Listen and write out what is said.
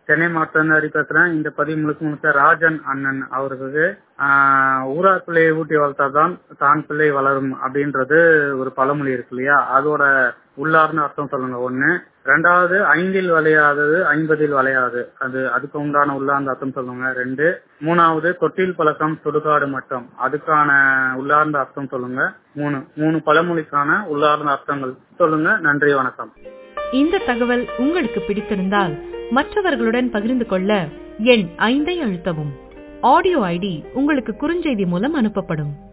சென்னை மாவட்டத்திலிருந்து ஹரி பேசுறேன் இந்த பதிவு முழுக்க முழுக்க ராஜன் அண்ணன் அவர்களுக்கு ஆஹ், ஊரார் பிள்ளையை ஊட்டி வளர்த்தாதான் தான் பிள்ளை வளரும் அப்படின்றது ஒரு பழமொழி இருக்கு இல்லையா அதோட உள்ளார்ந்த அர்த்தம் சொல்லுங்க ஒண்ணு ரெண்டாவது ஐந்தில் விளையாதது ஐம்பதில் விளையாது அது அதுக்கு உண்டான உள்ளார்ந்த அர்த்தம் சொல்லுங்க ரெண்டு மூணாவது தொட்டில் பழக்கம் சுடுகாடு மட்டம் அதுக்கான உள்ளார்ந்த அர்த்தம் சொல்லுங்க மூணு மூணு பழமொழிக்கான உள்ளார்ந்த அர்த்தங்கள் சொல்லுங்க நன்றி வணக்கம் இந்த தகவல் உங்களுக்கு பிடித்திருந்தால் மற்றவர்களுடன் பகிர்ந்து கொள்ள எண் ஐந்தை அழுத்தவும் ஆடியோ ஐடி உங்களுக்கு குறுஞ்செய்தி மூலம் அனுப்பப்படும்